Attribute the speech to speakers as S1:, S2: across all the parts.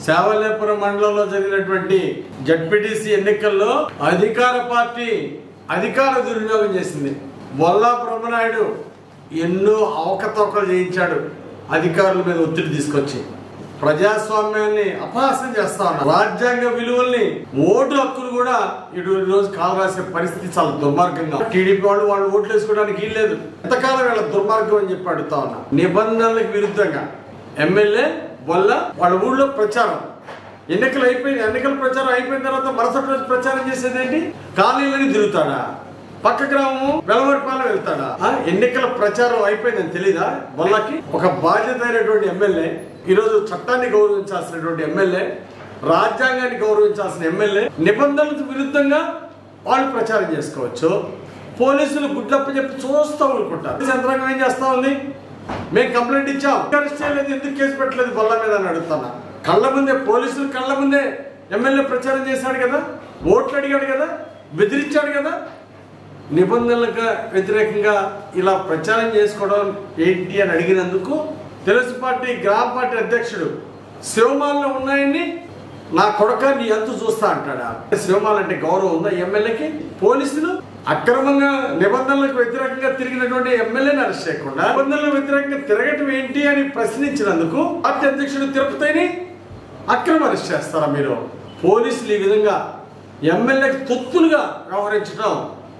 S1: సేవలేపురం మండలంలో జరిగినటువంటి జడ్పీటీసీ ఎన్నికల్లో అధికార పార్టీ అధికార దుర్వినియోగం చేసింది బొల్లా బ్రహ్మనాయుడు ఎన్నో అవకతవకలు చేయించాడు అధికారుల మీద ఒత్తిడి తీసుకొచ్చి ప్రజాస్వామ్యాన్ని అపహాస్యం చేస్తా ఉన్నారు రాజ్యాంగ విలువల్ని ఓటు హక్కులు కూడా ఇటు ఈ రోజు కాలు రాసే పరిస్థితి చాలా దుర్మార్గంగా టీడీపీ వాళ్ళు వాళ్ళు ఓట్లు వేసుకోవడానికి వీల్లేదు ఎంతకాలం వీళ్ళ దుర్మార్గం అని చెప్పి అడుగుతా ఉన్నా నిబంధనలకు విరుద్ధంగా ఎమ్మెల్యే వల్ల వాళ్ళ ఊళ్ళో ప్రచారం ఎన్నికలు అయిపోయిన ఎన్నికల ప్రచారం అయిపోయిన తర్వాత మరుసటి రోజు ప్రచారం చేసేది ఏంటి కాలనీలని తిరుగుతాడా పక్క గ్రామము వెలవరిపాలెం వెళ్తాడా ఆ, ఎన్నికల ప్రచారం అయిపోయిందని తెలీదా బొల్లకి ఒక బాధ్యత అయినటువంటి ఎమ్మెల్యే ఈరోజు చట్టాన్ని గౌరవించాల్సినటువంటి ఎమ్మెల్యే రాజ్యాంగాన్ని గౌరవించాల్సిన ఎమ్మెల్యే నిబంధనలకు విరుద్ధంగా వాళ్ళు ప్రచారం చేసుకోవచ్చు పోలీసులు గుడ్లప్ప చెప్పి చూస్తూ ఊరుకుంటారు యంత్రాంగం ఏం చేస్తా ఉంది మేము కంప్లైంట్ ఇచ్చాం అరెస్ట్ చేయలేదు ఎందుకు కేసు పెట్టలేదు బొల్ల మీద అని అడుగుతున్నా కళ్ళ ముందే పోలీసులు కళ్ళ ముందే ఎమ్మెల్యే ప్రచారం చేశాడు కదా ఓట్లు అడిగాడు కదా బెదిరించాడు కదా నిబంధనలకు వ్యతిరేకంగా ఇలా ప్రచారం చేసుకోవడం ఏంటి అని అడిగినందుకు తెలుగు పార్టీ గ్రామ పార్టీ అధ్యక్షుడు శివమాలలో ఉన్నాయని నా కొడక నీ అంతు చూస్తా అంటాడా శివమాల అంటే గౌరవం ఉందా ఎమ్మెల్యేకి పోలీసులు అక్రమంగా నిబంధనలకు వ్యతిరేకంగా తిరిగినటువంటి ఎమ్మెల్యేని అరెస్ట్ చేయకుండా నిబంధనలకు వ్యతిరేకంగా తిరగటం ఏంటి అని ప్రశ్నించినందుకు పార్టీ అధ్యక్షుడు తిరుపతిని అక్రమ అరెస్ట్ చేస్తారా మీరు పోలీసులు ఈ విధంగా ఎమ్మెల్యేకి తొత్తులుగా వ్యవహరించడం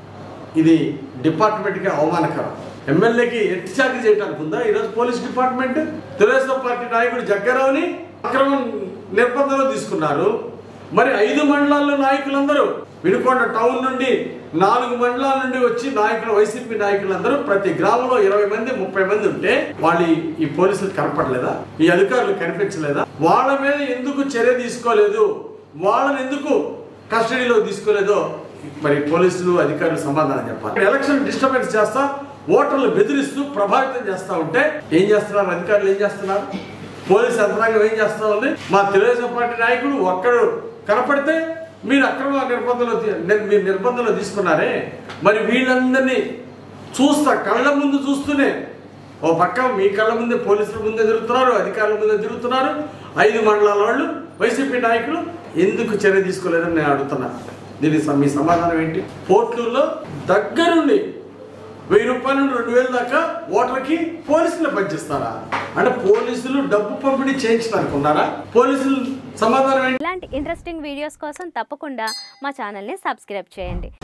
S1: ఇది డిపార్ట్మెంట్కి అవమానకరం ఎమ్మెల్యేకి ఎట్టి చాకరీ చేయడానికి ఉందా ఈరోజు పోలీస్ డిపార్ట్మెంట్ తెలుగుదేశం పార్టీ నాయకుడు జగ్గారావుని అక్రమ నిర్బంధంలో తీసుకున్నారు మరి ఐదు మండలాల్లో నాయకులందరూ వినుకొండ టౌన్ నుండి నాలుగు మండలాల నుండి వచ్చి నాయకులు వైసీపీ నాయకులందరూ ప్రతి గ్రామంలో ఇరవై మంది ముప్పై మంది ఉంటే వాళ్ళు ఈ- ఈ పోలీసులు కనపడలేదా ఈ అధికారులు కనిపించలేదా వాళ్ళ మీద ఎందుకు చర్య తీసుకోలేదు వాళ్ళని ఎందుకు కస్టడీలో తీసుకోలేదో మరి పోలీసులు అధికారులు సమాధానం చెప్పాలి ఎలక్షన్ డిస్టర్బెన్స్ చేస్తా ఓటర్లు బెదిరిస్తూ ప్రభావితం చేస్తా ఉంటే ఏం చేస్తున్నారు అధికారులు ఏం చేస్తున్నారు పోలీస్ యంత్రాంగం ఏం చేస్తా ఉంది మా తెలుగుదేశం పార్టీ నాయకుడు ఒక్కడు కనపడితే మీరు అక్రమ నిర్బంధంలో తీ- నిర్- మీరు నిర్బంధంలో తీసుకున్నారే మరి వీళ్ళందరినీ చూస్తా కళ్ళ ముందు చూస్తూనే ఓ పక్క మీ కళ్ళ ముందే పోలీసుల ముందే తిరుగుతున్నారు అధికారుల ముందే తిరుగుతున్నారు ఐదు మండలాల వాళ్ళు వైసీపీ నాయకులు ఎందుకు చర్య తీసుకోలేదని నేను అడుగుతున్నా దీనికి స- మీ సమాధానం ఏంటి పోర్టుల్లో దగ్గరుండి వెయ్యి రూపాయల నుండి రెండు వేల దాకా ఓటర్కి పోలీసులు పంచిస్తారా అంటే పోలీసులు డబ్బు పంపిణీ చేయించడానికి ఉన్నారా పోలీసులు సమాధానం ఏంటి
S2: ఇలాంటి ఇంట్రెస్టింగ్ వీడియోస్ కోసం తప్పకుండా మా ఛానల్ని సబ్స్క్రైబ్ చేయండి